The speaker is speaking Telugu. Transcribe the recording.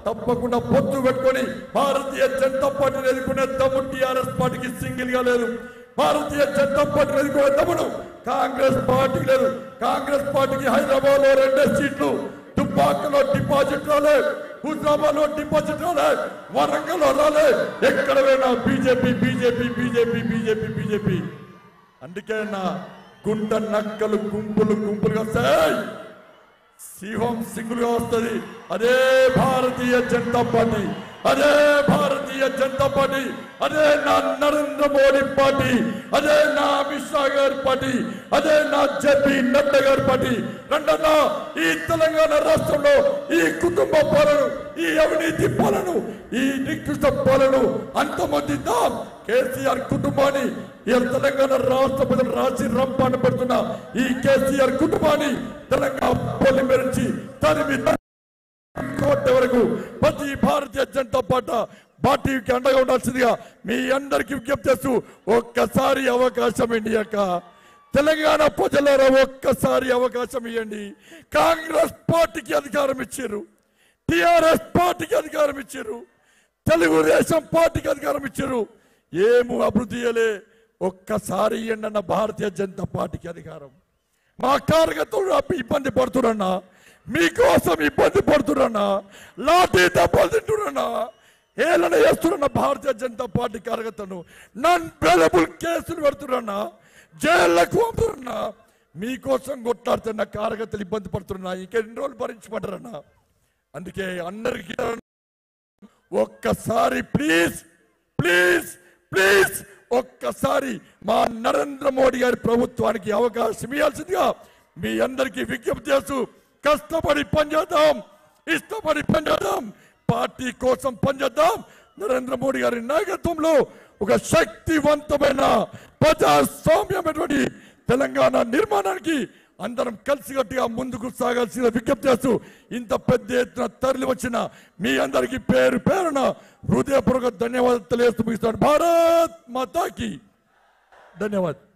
తప్పకుండా పొత్తు పెట్టుకొని భారతీయ జనతా పార్టీని ఎదుర్కొనే దమ్ము టీఆర్ఎస్ పార్టీకి సింగిల్ గా లేదు భారతీయ జనతా పార్టీని ఎదుర్కొనే దమ్మును కాంగ్రెస్ పార్టీకి లేదు కాంగ్రెస్ పార్టీకి హైదరాబాద్ లో రెండే సీట్లు తుపాకులో డిపాజిట్ రాలే హుజరాబాద్ లో డిపాజిట్ రాలే వరంగల్ లో రాలే ఎక్కడ పోయినా BJP BJP BJP BJP BJP అందుకే నా గుంట నక్కలు గుంపులు గుంపులుగా వస్తాయి సింహం సింగులుగా వస్తుంది అదే భారతీయ జనతా పార్టీ అదే భారతీయ జనతా పార్టీ అదే నా నరేంద్ర మోడీ పార్టీ అదే నా అమిత్ షా గారి పార్టీ అదే నా జపి నడ్డా గారి పార్టీ రెండన్నా ఈ తెలంగాణ రాష్ట్రంలో ఈ కుటుంబ పాలన ఈ అవినీతి పాలన ఈ నికృష్ట పాలన అంతమందిద్దాం కేసీఆర్ కుటుంబాన్ని ఈ తెలంగాణ రాష్ట్ర ప్రజలు రాసి రంపాన్ని పెడుతున్న ఈ కేసీఆర్ కుటుంబాన్ని తెలంగాణ పొలి మెరించి తరిమి కోట్ల వరకు ప్రతి భారతీయ జనతా పార్టీ పార్టీకి అండగా ఉండాల్సిందిగా మీ అందరికి విజ్ఞప్తి చేస్తూ ఒక్కసారి అవకాశం ఇవ్వండి అక్క తెలంగాణ ప్రజలారా ఒక్కసారి అవకాశం ఇవ్వండి కాంగ్రెస్ పార్టీకి అధికారం ఇచ్చారు టిఆర్ఎస్ పార్టీకి అధికారం ఇచ్చారు తెలుగుదేశం పార్టీకి అధికారం ఇచ్చారు ఏము అభివృద్ధి చేయలే ఒక్కసారి ఇవ్వండి అన్న భారతీయ జనతా పార్టీకి అధికారం మా కార్యకర్తలు అప్ప ఇబ్బంది పడుతున్నా మీకోసం ఇబ్బంది పడుతున్నా లాఠీ దెబ్బలు తింటున్నా ఏలన చేస్తున్నా భారతీయ జనతా పార్టీ కార్యకర్తను నన్ అవైలబుల్ కేసులు పెడుతున్నా జైళ్లకు పంపుతున్నా మీకోసం కొట్లాడుతున్న కార్యకర్తలు ఇబ్బంది పడుతున్నా ఇంకెన్ని రోజులు భరించమంటారన్నా అందుకే అందరికీ ఒక్కసారి ప్లీజ్ ప్లీజ్ ప్లీజ్ ఒక్కసారి మా నరేంద్ర మోడీ గారి ప్రభుత్వానికి అవకాశం ఇవ్వాల్సిందిగా మీ అందరికీ విజ్ఞప్తి చేస్తూ కష్టపడి పనిచేద్దాం ఇష్టపడి పనిచేద్దాం పార్టీ కోసం పనిచేద్దాం నరేంద్ర మోడీ గారి నాయకత్వంలో ఒక శక్తివంతమైన ప్రజాస్వామ్యమైనటువంటి తెలంగాణ నిర్మాణానికి అందరం కలిసికట్టుగా ముందుకు సాగాల్సిన విజ్ఞప్తి చేస్తూ ఇంత పెద్ద ఎత్తున తరలి వచ్చిన మీ అందరికీ పేరు పేరున హృదయపూర్వక ధన్యవాదాలు తెలియజేస్తూ ముగిస్తాను భారత్ మాతాకి ధన్యవాదాలు